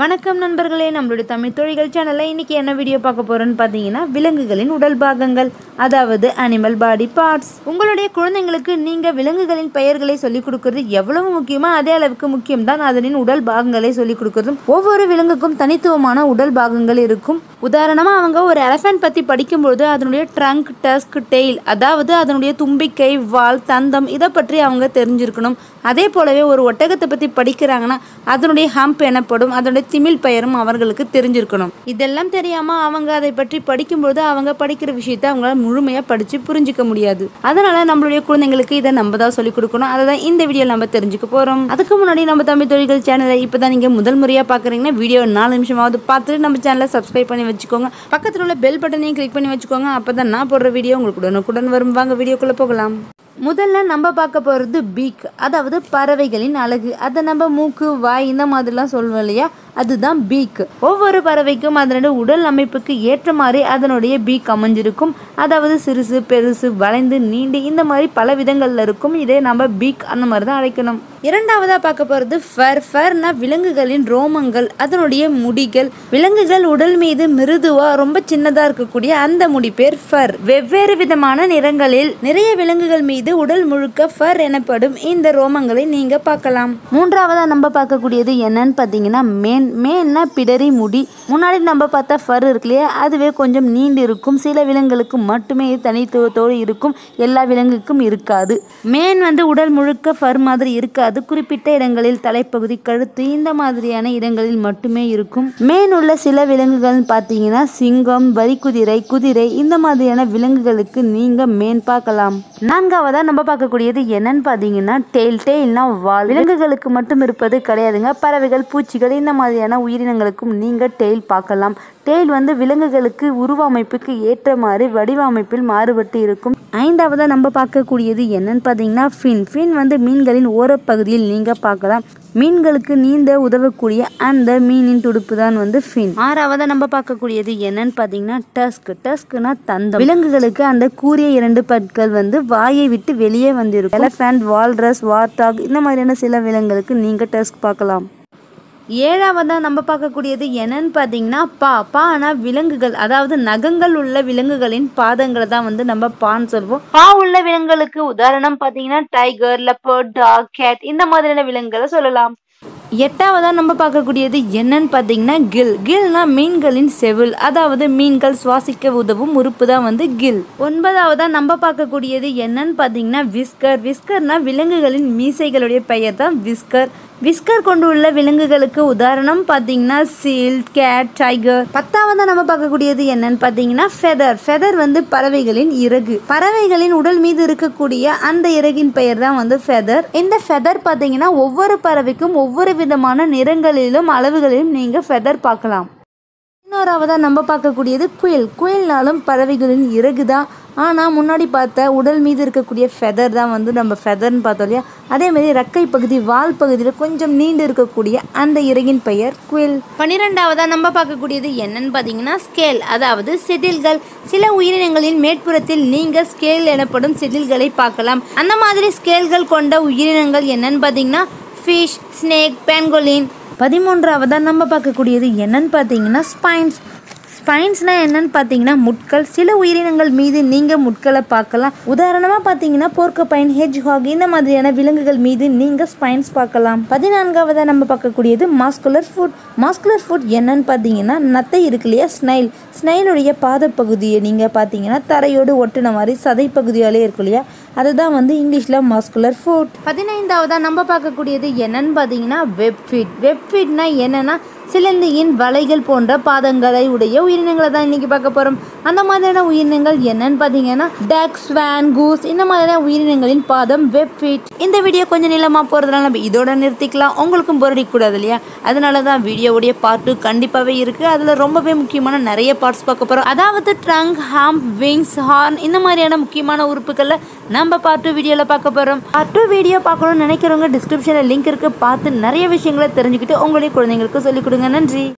வணக்கம் நண்பர்களே நம்மளுடைய தமிழ் தொழில்கள் சேனலில் இன்றைக்கி என்ன வீடியோ பார்க்க போகிறோன்னு பார்த்தீங்கன்னா விலங்குகளின் உடல் பாகங்கள் அதாவது அனிமல் பாடி பார்ட்ஸ் உங்களுடைய குழந்தைங்களுக்கு நீங்கள் விலங்குகளின் பெயர்களை சொல்லிக் கொடுக்கறது எவ்வளவு முக்கியமோ அதே அளவுக்கு முக்கியம்தான் அதனின் உடல் பாகங்களை சொல்லிக் கொடுக்கறதும் ஒவ்வொரு விலங்குக்கும் தனித்துவமான உடல் பாகங்கள் இருக்கும் உதாரணமாக அவங்க ஒரு எலஃபென்ட் பற்றி படிக்கும்பொழுது அதனுடைய ட்ரங்க் டஸ்க் டெயில் அதாவது அதனுடைய தும்பிக்கை வால் தந்தம் இதை பற்றி அவங்க தெரிஞ்சிருக்கணும் அதே போலவே ஒரு ஒட்டகத்தை பற்றி படிக்கிறாங்கன்னா அதனுடைய ஹம்ப் எனப்படும் அதனுடைய திமில் பெயரும் அவர்களுக்கு தெரிஞ்சிருக்கணும் இதெல்லாம் தெரியாமல் அவங்க அதை பற்றி படிக்கும்போது அவங்க படிக்கிற விஷயத்தை அவங்களால முழுமையாக படித்து புரிஞ்சிக்க முடியாது அதனால நம்மளுடைய குழந்தைங்களுக்கு இதை நம்ம தான் சொல்லிக் கொடுக்கணும் அதை தான் இந்த வீடியோ நம்ம தெரிஞ்சுக்க போகிறோம் அதுக்கு முன்னாடி நம்ம தமிழ் தொழில்கள் சேனலை இப்போ தான் நீங்கள் முதல் முறையாக பார்க்குறீங்கன்னா வீடியோ நாலு நிமிஷமாவது பார்த்துட்டு நம்ம சேனலை சப்ஸ்கிரைப் பண்ணி வச்சுக்கோங்க பக்கத்தில் உள்ள பெல் பட்டனையும் கிளிக் பண்ணி வச்சுக்கோங்க அப்போ தான் நான் போடுற வீடியோ உங்களுக்கு உடனுக்குடன் வரும் வாங்க வீடியோக்குள்ளே போகலாம் முதல்ல நம்ம பார்க்க போகிறது பீக் அதாவது பறவைகளின் அழகு அதை நம்ம மூக்கு வாய் இந்த மாதிரிலாம் சொல்லுவோம் இல்லையா அதுதான் பீக் ஒவ்வொரு பறவைக்கும் அதனுடைய உடல் அமைப்புக்கு ஏற்ற மாதிரி அதனுடைய பீக் அமைஞ்சிருக்கும் அதாவது சிறுசு பெருசு வளைந்து நீண்டு இந்த மாதிரி பல விதங்கள்ல இருக்கும் இதே நம்ம பீக் அந்த மாதிரி தான் அழைக்கணும் இரண்டாவதா பார்க்க போகிறது ஃபர் ஃபர்னா விலங்குகளின் ரோமங்கள் அதனுடைய முடிகள் விலங்குகள் உடல் மீது மிருதுவா ரொம்ப சின்னதா இருக்கக்கூடிய அந்த முடி பேர் ஃபர் வெவ்வேறு விதமான நிறங்களில் நிறைய விலங்குகள் மீது உடல் முழுக்க ஃபர் எனப்படும் இந்த ரோமங்களை நீங்க பார்க்கலாம் மூன்றாவதா நம்ம பார்க்கக்கூடியது என்னன்னு பார்த்தீங்கன்னா மேன் மேன்னா பிடரி முடி முன்னாடி நம்ம பார்த்தா ஃபர் இருக்கு இல்லையா அதுவே கொஞ்சம் நீண்டு இருக்கும் சில விலங்குகளுக்கு மட்டுமே இது தனித்துவத்தோடு இருக்கும் எல்லா விலங்குக்கும் இருக்காது மேன் வந்து உடல் முழுக்க ஃபர் மாதிரி இருக்காது குறிப்பிட்ட இடங்களில் தலைப்பகுதி கழுத்து இந்த மாதிரியான இடங்களில் மட்டுமே இருக்கும் மேன் உள்ள சில விலங்குகள் பார்த்தீங்கன்னா சிங்கம் வரிக்குதிரை குதிரை இந்த மாதிரியான விலங்குகளுக்கு நீங்க மேன் பார்க்கலாம் நான்காவதா நம்ம பார்க்கக்கூடியது என்னன்னு பார்த்தீங்கன்னா டெயில் டெயில்னா வால் விலங்குகளுக்கு மட்டும் இருப்பது கிடையாதுங்க பறவைகள் பூச்சிகள் இந்த மாதிரியான உயிரினங்களுக்கும் நீங்க டெயில் பார்க்கலாம் டெயில் வந்து விலங்குகளுக்கு உருவமைப்புக்கு ஏற்ற மாதிரி வடிவமைப்பில் மாறுபட்டு இருக்கும் ஐந்தாவதா நம்ம பார்க்கக்கூடியது என்னன்னு பார்த்தீங்கன்னா ஃபின் ஃபின் வந்து மீன்களின் ஓரப்பகுதியில் நீங்க பார்க்கலாம் மீன்களுக்கு நீந்த உதவக்கூடிய அந்த மீனின் துடுப்பு தான் வந்து ஃபின் ஆறாவதா நம்ம பார்க்கக்கூடியது என்னன்னு பார்த்தீங்கன்னா டஸ்க் டஸ்க்னா தந்தம் விலங்குகளுக்கு அந்த கூரிய இரண்டு பற்கள் வந்து வாயை விட்டு வெளியே வந்திருக்கும் எலஃபண்ட் வால்ரஸ் வார்டாக் இந்த மாதிரியான சில விலங்குகளுக்கு நீங்க டஸ்க் பார்க்கலாம் ஏழாவதா நம்ம பார்க்கக்கூடியது என்னன்னு பார்த்தீங்கன்னா பா பானா விலங்குகள் அதாவது நகங்கள் உள்ள விலங்குகளின் பாதங்களை தான் வந்து நம்ம பான்னு சொல்வோம் பா உள்ள விலங்குகளுக்கு உதாரணம் பார்த்தீங்கன்னா டைகர் லெப்பர்ட் டாக் கேட் இந்த மாதிரியான விலங்குகளை சொல்லலாம் எட்டாவதா நம்ம பார்க்கக்கூடியது என்னன்னு பார்த்தீங்கன்னா கில் கில்னா மீன்களின் செவில் அதாவது மீன்கள் சுவாசிக்க உதவும் உறுப்பு தான் வந்து கில் ஒன்பதாவதா நம்ம பார்க்கக்கூடியது என்னன்னு பார்த்தீங்கன்னா விஸ்கர் விஸ்கர்னா விலங்குகளின் மீசைகளுடைய பெயர் தான் விஸ்கர் விஸ்கர் கொண்டு உள்ள விலங்குகளுக்கு உதாரணம் பார்த்தீங்கன்னா சீல் கேட் டைகர் பத்தாவதா நம்ம பார்க்கக்கூடியது என்னன்னு பார்த்தீங்கன்னா ஃபெதர் ஃபெதர் வந்து பறவைகளின் இறகு பறவைகளின் உடல் மீது இருக்கக்கூடிய அந்த இறகின் பெயர் தான் வந்து ஃபெதர் இந்த ஃபெதர் பார்த்தீங்கன்னா ஒவ்வொரு பறவைக்கும் ஒவ்வொரு விதமான நிறங்களிலும் அளவுகளிலும் நீங்கள் ஃபெதர் பார்க்கலாம் இன்னொராவதா நம்ம பார்க்கக்கூடியது குயில் குயில்னாலும் பறவைகளின் இறகு தான் ஆனால் முன்னாடி பார்த்த உடல் மீது இருக்கக்கூடிய ஃபெதர் தான் வந்து நம்ம ஃபெதர்னு பார்த்தோம் இல்லையா அதே மாதிரி ரெக்கை பகுதி வால் பகுதியில் கொஞ்சம் நீண்டு இருக்கக்கூடிய அந்த இறகின் பெயர் குயில் பன்னிரெண்டாவதா நம்ம பார்க்கக்கூடியது என்னன்னு பார்த்தீங்கன்னா ஸ்கேல் அதாவது செதில்கள் சில உயிரினங்களின் மேற்புறத்தில் நீங்கள் ஸ்கேல் எனப்படும் செதில்களை பார்க்கலாம் அந்த மாதிரி ஸ்கேல்கள் கொண்ட உயிரினங்கள் என்னன்னு பார்த்தீங்கன்னா ஃபிஷ் ஸ்னேக் பென்கோலின் பதிமூன்றாவதா நம்ம பார்க்கக்கூடியது என்னன்னு பார்த்தீங்கன்னா ஸ்பைன்ஸ் ஸ்பைன்ஸ்னால் என்னன்னு பார்த்தீங்கன்னா முட்கள் சில உயிரினங்கள் மீது நீங்கள் முட்களை பார்க்கலாம் உதாரணமாக பார்த்தீங்கன்னா போர்க்கபைன் ஹெஜ் ஹாக் இந்த மாதிரியான விலங்குகள் மீது நீங்கள் ஸ்பைன்ஸ் பார்க்கலாம் பதினான்காவதாக நம்ம பார்க்கக்கூடியது மாஸ்குலர் ஃபுட் மாஸ்குலர் ஃபுட் என்னன்னு பார்த்தீங்கன்னா நத்தை இருக்கு இல்லையா ஸ்னைல் ஸ்னைலுடைய பாதப்பகுதியை நீங்கள் பார்த்தீங்கன்னா தரையோடு ஒட்டின மாதிரி சதை பகுதியாலே இருக்கும் இல்லையா அதுதான் வந்து இங்கிலீஷில் மாஸ்குலர் ஃபுட் பதினைந்தாவதாக நம்ம பார்க்கக்கூடியது என்னன்னு பார்த்தீங்கன்னா வெப் ஃபீட் வெப் ஃபீட்னா என்னன்னா சிலந்தியின் வலைகள் போன்ற பாதங்களை உடைய உயிரினங்களை தான் இன்னைக்கு பார்க்க போறோம் அந்த மாதிரியான உயிரினங்கள் என்னன்னு பார்த்தீங்கன்னா டக் ஸ்வான் கூஸ் இந்த மாதிரியான உயிரினங்களின் பாதம் வெப் ஃபீட் இந்த வீடியோ கொஞ்சம் நீளமாக போகிறதுனால நம்ம இதோட நிறுத்திக்கலாம் உங்களுக்கும் பொருடி கூடாது இல்லையா அதனால தான் வீடியோவுடைய பார்ட் டூ கண்டிப்பாகவே இருக்குது அதில் ரொம்பவே முக்கியமான நிறைய பார்ட்ஸ் பார்க்க போகிறோம் அதாவது ட்ரங்க் ஹாம்ப் விங்ஸ் ஹார்ன் இந்த மாதிரியான முக்கியமான உறுப்புகளை நம்ம பார்ட் டூ வீடியோவில் பார்க்க போகிறோம் பார்ட் டூ வீடியோ பார்க்கணும்னு நினைக்கிறவங்க டிஸ்கிரிப்ஷனில் லிங்க் இருக்குது பார்த்து நிறைய விஷயங்களை தெரிஞ்சுக்கிட்டு உங்களுடைய குழந்தைங்களுக்கு சொல்லிக் கொடுங்க நன்றி